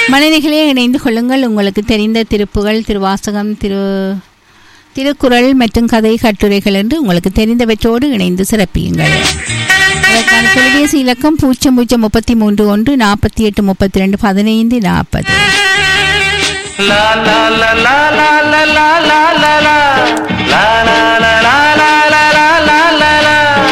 மனிதர்களே இணைந்து கொள்ளுங்கள் உங்களுக்கு தெரிந்த திருப்புகள் திருவாசகம் திரு திருக்குறள் மற்றும் கதை கட்டுரைகள் என்று உங்களுக்கு தெரிந்தவற்றோடு இணைந்து சிறப்பியுங்கள் அதற்கான தொலைபேசி இலக்கம் பூஜ்ஜியம் பூஜ்ஜியம் முப்பத்தி மூன்று ஒன்று நாற்பத்தி எட்டு முப்பத்தி ரெண்டு பதினைந்து நாற்பது La la la la la la la la la la La la la la la la la la la la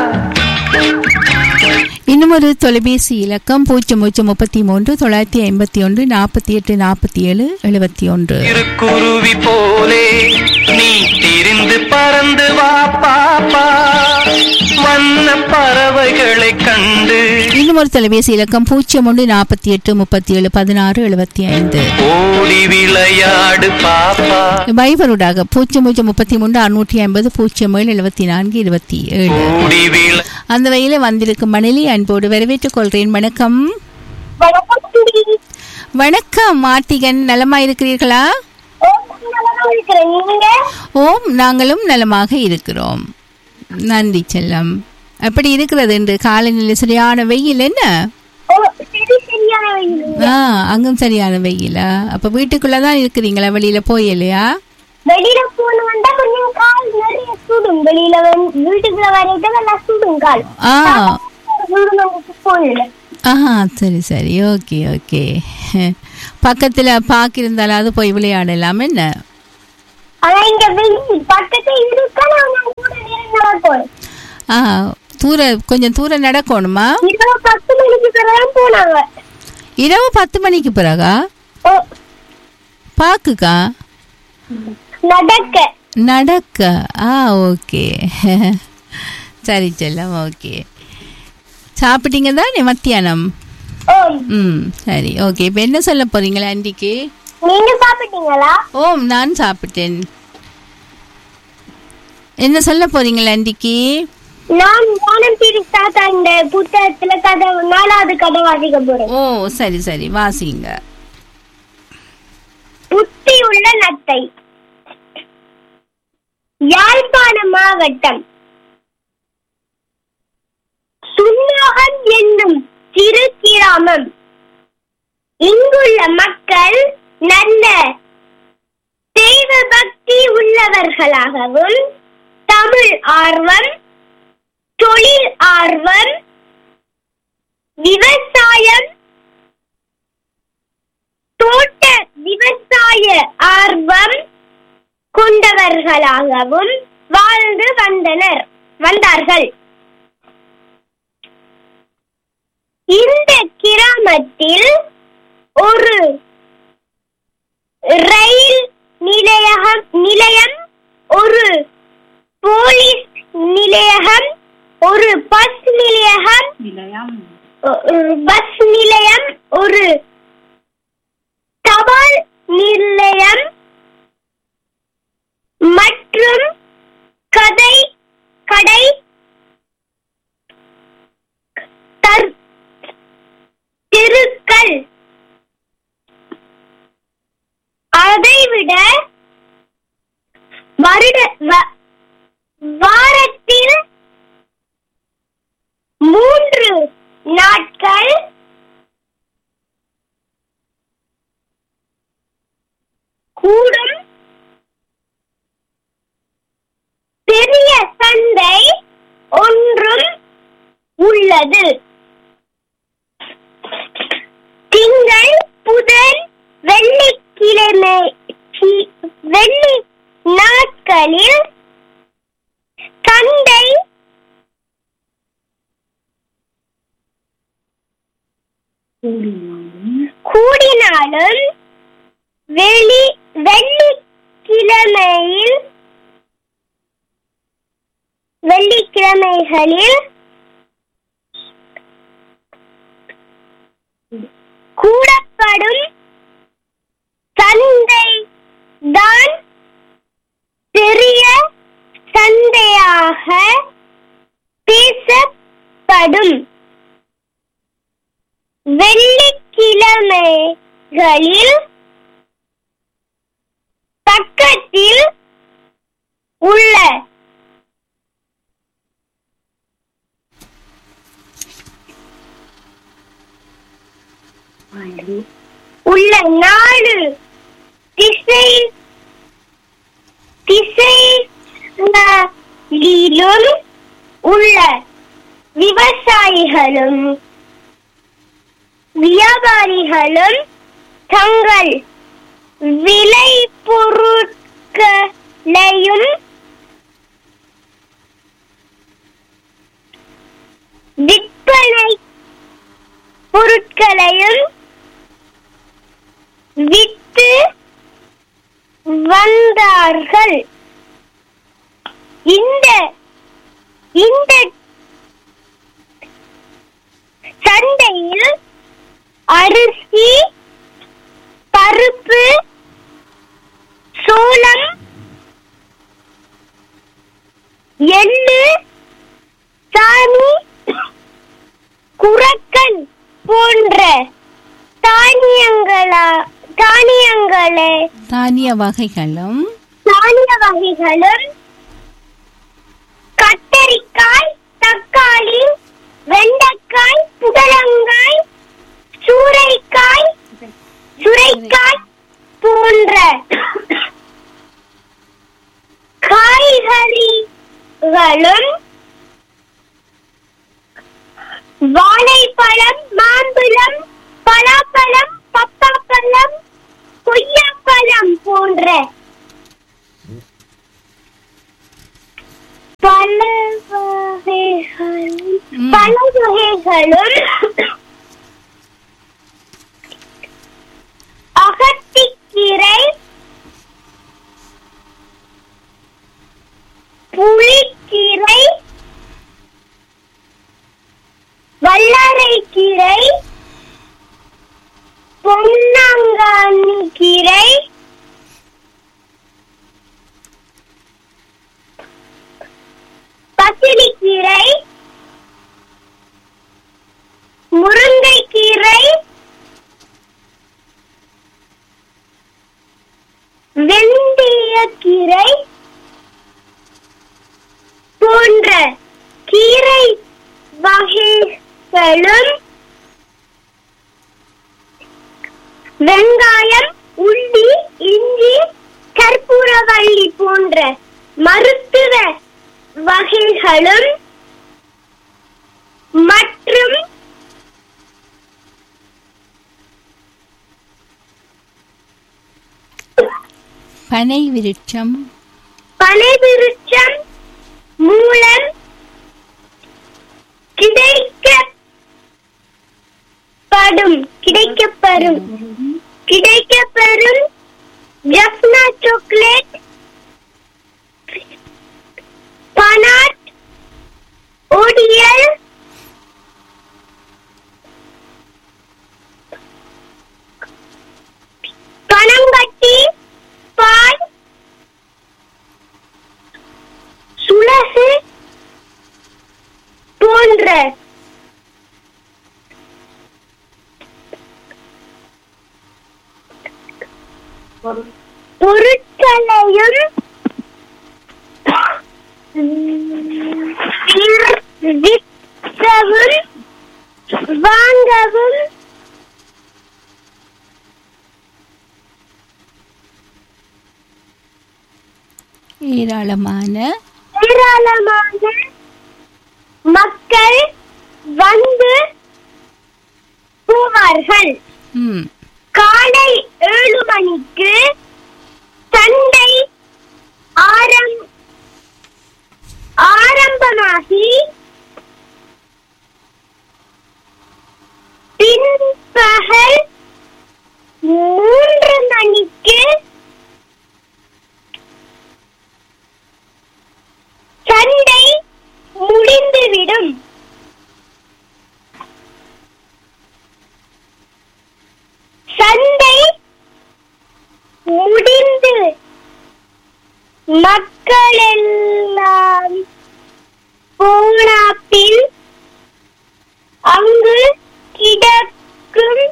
இன்னும் ஒரு தொலைபேசி இலக்கம் பூஜ்ஜியம் பூஜ்ஜியம் முப்பத்தி மூன்று தொள்ளாயிரத்தி ஐம்பத்தி ஒன்று நாற்பத்தி எட்டு நாற்பத்தி ஏழு எழுபத்தி ஒன்று திருக்குருவி போலே நீ திரிந்து பறந்து வா பாப்பா வண்ண பறவைகளை கண்டு இன்னும் ஒரு தொலைபேசி இலக்கம் பூஜ்ஜியம் ஒன்று நாற்பத்தி எட்டு முப்பத்தி ஏழு பதினாறு எழுபத்தி ஐந்து ஓடி விளையாடு பாப்பா வைபருடாக பூஜ்ஜியம் பூஜ்ஜியம் முப்பத்தி மூன்று அறுநூற்றி ஐம்பது பூஜ்ஜியம் ஏழு எழுபத்தி நான்கு இருபத்தி ஏழு ஓடி விளை அந்த வகையில வந்திருக்கும் மணலி அன்போடு வரவேற்றுக் கொள்கிறேன் வணக்கம் வணக்கம் சுடி. வணக்கம் மார்த்திகன் நலமா இருக்கிறீர்களா ஓ, நலமா இருக்கிறேன். நீங்க ஓம் நாங்களும் நலமாக இருக்கிறோம் நன்றி செல்லம் அப்படி இருக்கிறது என்று காலநிலை சரியான வெயில் என்ன ஓ, சரி, சரியான வெயில். ஆ அங்கும் சரியான வெயிலா அப்ப வீட்டுக்குள்ளதான் இருக்கிறீங்களா வெளியில போயலையா வெளியில போன வந்தா கொஞ்சம் கால் நிறைய சுடும் வெளியில வந்து வீட்டுக்குள்ள வரைக்கும் நல்லா சுடும் கால் ஆ சுடும் வந்து போயில ஆஹா சரி சரி ஓகே ஓகே பக்கத்துல பாக்கு இருந்தாலும் அது போய் விளையாடலாம் என்ன ஆனா இங்க வெயில் பக்கத்துல இருக்கா நான் கூட நேரம் நடக்கும் ஆ தூர கொஞ்சம் தூரம் நடக்கணுமா இரவு பத்து மணிக்கு பிறகு போனாங்க இரவு பத்து மணிக்கு பிறகா ஓ, பாக்குக்கா நடக்க நடக்க ஆ ஓகே சரி செல்லம் ஓகே சாப்பிட்டீங்க தானே மத்தியானம் ஓ ம் சரி ஓகே இப்போ என்ன சொல்ல போறீங்களா ஆண்டிக்கு நீங்க சாப்பிட்டீங்களா ஓம் நான் சாப்பிட்டேன் என்ன சொல்ல போறீங்களா ஆண்டிக்கு நான் வானம் பிரித்தா அந்த புத்தகத்துல கதை நாலாவது கதை வாசிக்க போறேன் ஓ சரி சரி வாசிங்க புத்தியுள்ள நத்தை யாழ்ப்பாண மாவட்டம் சுன்னாகம் என்னும் சிறு கிராமம் இங்குள்ள மக்கள் நல்ல தெய்வ பக்தி உள்ளவர்களாகவும் தமிழ் ஆர்வம் தொழில் ஆர்வம் விவசாயம் தோட்ட விவசாய ஆர்வம் கொண்டவர்களாகவும் வாழ்ந்து வந்தனர் வந்தார்கள் இந்த கிராமத்தில் ஒரு ரயில் நிலையகம் நிலையம் ஒரு போலீஸ் நிலையகம் ஒரு பஸ் நிலையகம் ஒரு பஸ் நிலையம் ஒரு தபால் நிலையம் மற்றும் கதை கடை தர்- தெருக்கள் அதைவிட வருட வ- வாரத்தில் மூன்று நாட்கள் கூடும் பெரிய சந்தை ஒன்றும் உள்ளது திங்கள் புதன் வெள்ளிக்கிழமை சி- வெள்ளி நாட்களில் சந்தை கூடினாலும் வெளி வெள்ளிக்கிழமையில் வெள்ளிக்கிழமைகளில் கூடப்படும் சந்தை தான் பெரிய சந்தையாக பேசப்படும் வெள்ளிக்கிழமைகளில் பக்கத்தில் உள்ள உள்ள நாடு திசை திசைகளிலும் உள்ள விவசாயிகளும் வியாபாரிகளும் தங்கள் விளை பொருட்களையும் விற்பனை பொருட்களையும் வித்து வந்தார்கள் இந்த இந்த சந்தையில் அரிசி பருப்பு சோளம் எள்ளு சாணி குரக்கன் போன்ற தானியங்களா தானியங்களே தானிய வகைகளும் தானிய வகைகளும் கத்தரிக்காய் தக்காளி வெண்டைக்காய் புடலங்காய் சூறைக்காய் சுரைக்காய் போன்ற காய்கறிகளும் வாழைப்பழம் மாம்பழம் பலாப்பழம் பப்பாப்பழம் கொய்யாப்பழம் போன்ற பல வகைகளும் ம். பல வகைகளும் அகத்திக்கீரை புளிக்கீரை வல்லாரைக்கீரை பொன்னாங்கானி கீரை பசிலிக்கீரை முருங்கைக்கீரை வெந்தயக்கீரை போன்ற கீரை வகைகளும் வெங்காயம் உள்ளி இஞ்சி கற்பூரவள்ளி போன்ற மருத்துவ வகைகளும் மற்றும் பனை விருட்சம் பனைவிருச்சம் மூலம் கிடைக்கப்படும் கிடைக்கப்பெறும் கிடைக்கப்பெறும் ஜப்னா சாக்லேட் பனாட் ஒடியல் பனங்கட்டி பால் சுலகு போன்ற பொருட்களையும் விற்கவும் வாங்கவும் ஏராளமான ஏராளமான மக்கள் வந்து போவார்கள் ம் காலை ஏழு மணிக்கு சண்டை ஆரம் ஆரம்பமாகி பின்பகல் மூன்று மணிக்கு சண்டை முடிந்துவிடும் சண்டை முடிந்து மக்களெல்லாம் போன பின் அங்கு கிடக்கும்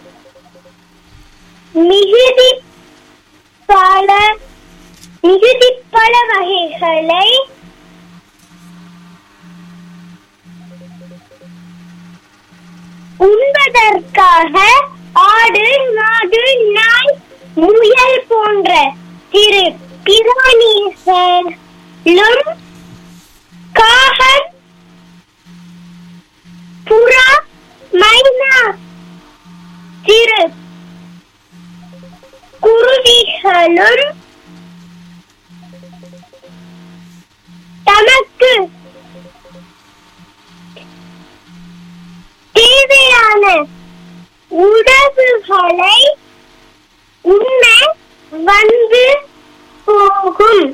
மிகுதி பல மிகுதி பல வகைகளை உண்பதற்காக ஆடு மாடு பிராணிகளும் காகன் புறா மைனா சிறு குருவிகளும் தனக்கு தேவையான உணவுகளை உண்ண வந்து போகும்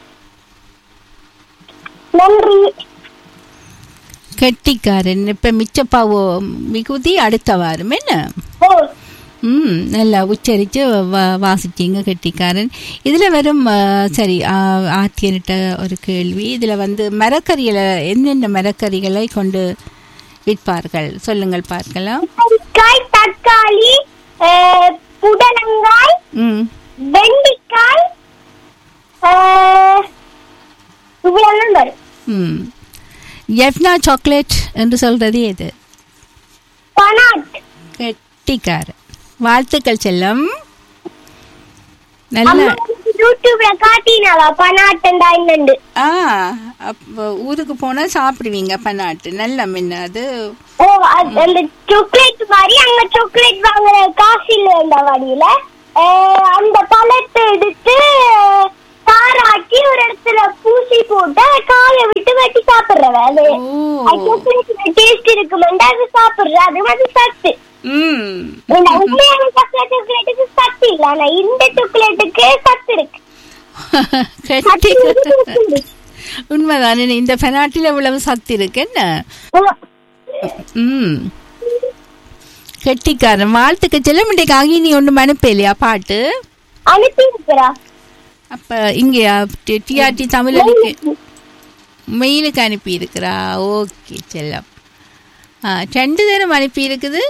நன்றி கெட்டிக்காரன் இப்ப மிச்சப்பாவோ மிகுதி அடுத்த வாரம் என்ன ஓ ம் நல்லா உச்சரித்து வா வாசிச்சிங்க கெட்டிக்காரன் இதில் வெறும் ஆ, சரி ஆ, ஆத்தியர்கிட்ட ஒரு கேள்வி இதில் வந்து மரக்கறிகளை என்னென்ன மரக்கறிகளை கொண்டு விற்பார்கள் சொல்லுங்கள் பார்க்கலாம் காய் தக்காளி அஹ், புடலங்காய் ம் வெண்டிக்காய் அஹ், இவ்வளவுதான் வரும் ம் எஃப்னா சாக்லேட் என்று சொல்றது எது பனாட் கெட்டிக்காரன் வாழ்த்துக்கள் செல்லம் நல்ல அம்மா யூடியூப்ல காட்டினாவா பனாட்டண்டா என்னண்டு ஆ அப்போ ஊருக்கு போனால் சாப்பிடுவீங்க பன்னாட்டு நல்ல மின்ன அது ஓ அது- அந்த சாக்லேட் மாதிரி அங்க சாக்லேட் வாங்குற காசு இல்ல இந்த வழியில அஹ், அந்த பழத்தை எடுத்து தாராக்கி ஒரு இடத்துல பூசி போட்டு அதை காய விட்டு வெட்டி சாப்பிடுறவ அது ஓ டேஸ்ட் இருக்குமெண்டா அது சாப்பிடுற அது வந்து சத்து ம் இந்த உண்மையான சாக்லேட் சாக்லேட்டுக்கு சத்து இல்ல ஆனா இந்த சாக்லேட்டுக்கு சத்து இருக்கு சத்து கெட்டி உண்மைதானே இந்த பெனாட்டில் இவ்வளவு சத்து இருக்கு என்ன ம் கெட்டிக்காரன் வாழ்த்துக்கு செல்ல முடியாது அகினி ஒன்று அனுப்பலையா பாட்டு அனுப்பி இருக்கிறா அப்போ இங்கே டிஆர்டி தமிழனுக்கு மெயிலுக்கு அனுப்பி இருக்கிறா ஓகே செல்லம் ஆ ரெண்டு தரம் அனுப்பி இருக்குது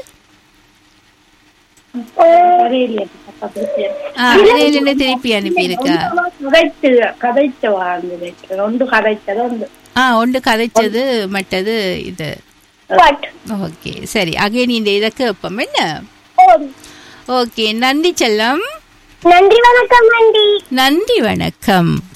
ஆ என்ன திருப்பி அனுப்பி இருக்கா கதைச்சு கதைச்ச வாழ்ந்தது ரெண்டு கதைச்சது உண்டு ஆ ஒன்று கதைச்சது மற்றது இது பட் ஓகே சரி அகைன் இந்த இதை கேட்போம் என்ன ஓ ஓகே நன்றி செல்லம் நன்றி வணக்கம் ஆண்டி நன்றி வணக்கம்